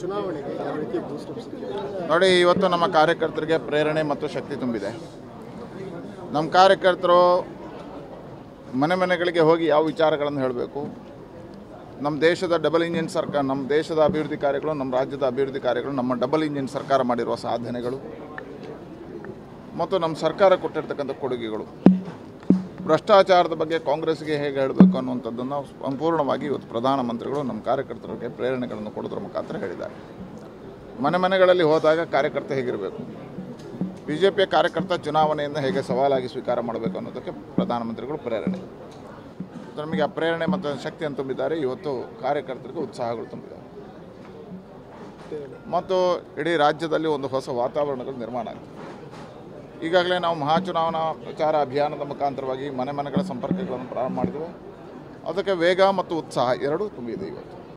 ಚುನಾವಣೆಗೆ ಯಾವ ರೀತಿ ಬೂಸ್ಟ್ ನೋಡಿ ಇವತ್ತು ನಮ್ಮ ಕಾರ್ಯಕರ್ತರಿಗೆ ಪ್ರೇರಣೆ ಮತ್ತು ಶಕ್ತಿ ತುಂಬಿದೆ ನಮ್ಮ ಕಾರ್ಯಕರ್ತರು ಮನೆ ಮನೆಗಳಿಗೆ ಹೋಗಿ ಯಾವ ವಿಚಾರಗಳನ್ನು ಹೇಳಬೇಕು ನಮ್ಮ ದೇಶದ ಡಬಲ್ ಇಂಜಿನ್ ಸರ್ಕಾರ ನಮ್ಮ ದೇಶದ ಅಭಿವೃದ್ಧಿ ಕಾರ್ಯಗಳು ನಮ್ಮ ರಾಜ್ಯದ ಅಭಿವೃದ್ಧಿ ಕಾರ್ಯಗಳು ನಮ್ಮ ಡಬಲ್ ಇಂಜಿನ್ ಸರ್ಕಾರ ಮಾಡಿರುವ ಸಾಧನೆಗಳು ಮತ್ತು ನಮ್ಮ ಸರ್ಕಾರ ಕೊಟ್ಟಿರ್ತಕ್ಕಂಥ ಕೊಡುಗೆಗಳು ಭ್ರಷ್ಟಾಚಾರದ ಬಗ್ಗೆ ಕಾಂಗ್ರೆಸ್ಗೆ ಹೇಗೆ ಹೇಳಬೇಕು ಅನ್ನುವಂಥದ್ದನ್ನು ಸಂಪೂರ್ಣವಾಗಿ ಇವತ್ತು ಪ್ರಧಾನಮಂತ್ರಿಗಳು ನಮ್ಮ ಕಾರ್ಯಕರ್ತರಿಗೆ ಪ್ರೇರಣೆಗಳನ್ನು ಕೊಡೋದ್ರ ಮುಖಾಂತರ ಹೇಳಿದ್ದಾರೆ ಮನೆ ಮನೆಗಳಲ್ಲಿ ಹೋದಾಗ ಕಾರ್ಯಕರ್ತ ಹೇಗಿರಬೇಕು ಬಿ ಜೆ ಪಿಯ ಕಾರ್ಯಕರ್ತ ಚುನಾವಣೆಯನ್ನು ಹೇಗೆ ಸವಾಲಾಗಿ ಸ್ವೀಕಾರ ಮಾಡಬೇಕು ಅನ್ನೋದಕ್ಕೆ ಪ್ರಧಾನಮಂತ್ರಿಗಳು ಪ್ರೇರಣೆ ನಮಗೆ ಆ ಪ್ರೇರಣೆ ಮತ್ತು ಶಕ್ತಿಯನ್ನು ತುಂಬಿದ್ದಾರೆ ಇವತ್ತು ಕಾರ್ಯಕರ್ತರಿಗೆ ಉತ್ಸಾಹಗಳು ತುಂಬಿದ್ದಾರೆ ಮತ್ತು ಇಡೀ ರಾಜ್ಯದಲ್ಲಿ ಒಂದು ಹೊಸ ವಾತಾವರಣಗಳು ನಿರ್ಮಾಣ ಆಗಿದೆ ಈಗಾಗಲೇ ನಾವು ಮಹಾಚುನಾವಣಾ ಪ್ರಚಾರ ಅಭಿಯಾನದ ಮುಖಾಂತರವಾಗಿ ಮನೆ ಮನೆಗಳ ಸಂಪರ್ಕಗಳನ್ನು ಪ್ರಾರಂಭ ಮಾಡಿದ್ದೇವೆ ಅದಕ್ಕೆ ವೇಗ ಮತ್ತು ಉತ್ಸಾಹ ಎರಡೂ ತುಂಬಿದೆ ಇವತ್ತು